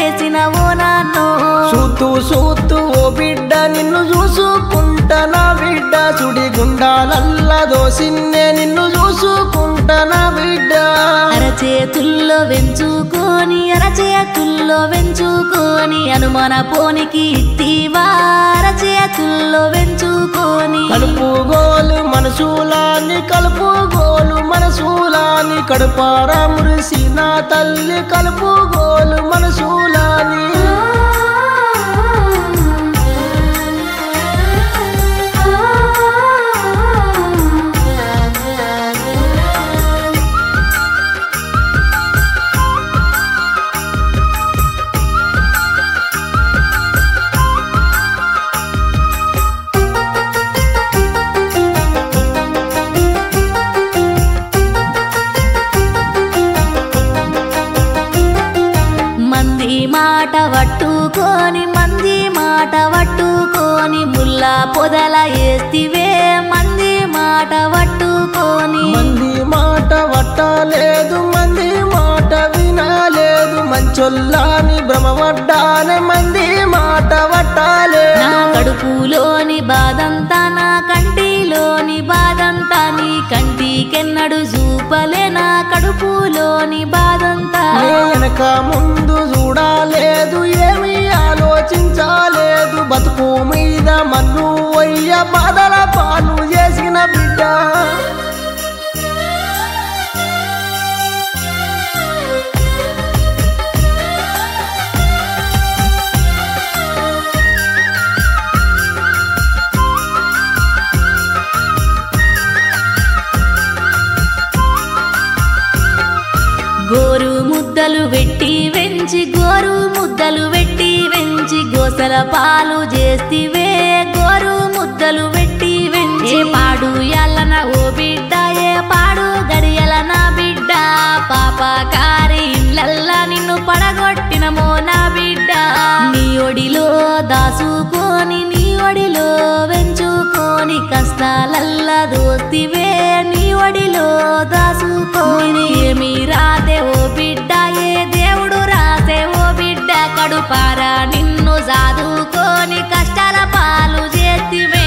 చేసిన ఓ నాన్నో సూతు సూతు ఓ బిడ్డ నిన్ను చూసుకుంటా నా బిడ్డ సుడి గుండాలల్ల దోసిన్నే నిన్ను చూసుకుంటా నా బిడ్డ అరచేతుల్లో వెంచుకొని అరచేతుల్లో వెంచుకొని అనుమాన పోనికి ఇత్తివా అరచేతుల్లో వెంచుకొని కలుపు గోలు మనసులాని కలుపు గోలు మనసులాని కడుపారా మురిసి నా తల్లి కలుపు గోలు మనసులాని మంది మాట పట్టుకొని మంది మాట పట్టుకొని ముల్లా పొదల ఏస్తివే మంది మాట పట్టుకొని మంది మాట వట్టలేదు మంది మాట వినలేదు మంచొల్లాని భ్రమపడ్డానే మంది మాట వట్టలేదు నా కడుపులోని బాధంతా నా కంటిలోని బాధంతా నీ కంటికెన్నడు చూపలే నా కడుపులోని బాధంతా నే వెనక ముందు చూడలేదు ఏమీ ఆలోచించలేదు బతుకు మీద మన్ను వయ్య బాధల పాలు చేసిన బిడ్డ గోరు ముద్దలు వెట్టి వెంచి గోరు ముద్దలు వెట్టి వెంచి గోసల పాలు చేస్తివే గోరు ముద్దలు వెట్టి వెంచి ఏ పాడు ఎల్లన ఓ బిడ్డ ఏ పాడు గడియల నా బిడ్డ పాపకారి ఇళ్ళల్లా నిన్ను పడగొట్టినమో నా బిడ్డ నీ ఒడిలో దాసుకొని నీ ఒడిలో వెంచుకొని కష్టాలల్లా దోస్తివే నీ ఒడిలో దాసుకొని ఏమి రాతే ఓ బిడ్డ ఏ దేవుడు రాసే ఓ బిడ్డ కడుపారా నిన్ను సాదుకొని కష్టాల పాలు చేతివే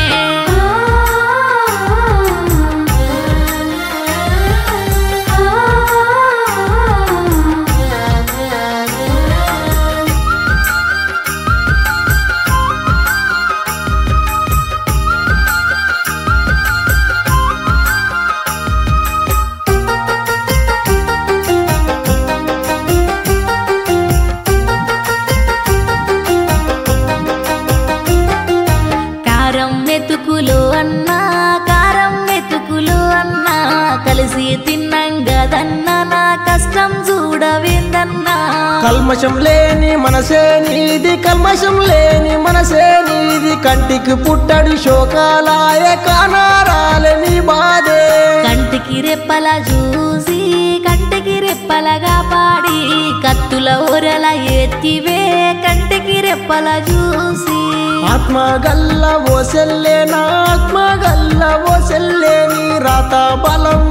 కారం మెతుకులు అన్నా కారం మెతుకులు అన్నా కలిసి తిన్నాం గదన్నా నా కష్టం చూడవేందన్నా కల్మషం లేని మనసే నీది కల్మషం లేని మనసే నీది కంటికి పుట్టడు శోకాలాయ కానారాలే నీ బాధే కంటికి రెప్పల చూసి కంటికి రెప్పలగా పాడి కత్తుల ఒరల ఎత్తివే కంటికి రెప్పల చూసి ఆత్మ గల్ల ఓ సెల్లే నా ఆత్మ గల్ల ఓ సెల్లే నీ రాత బలం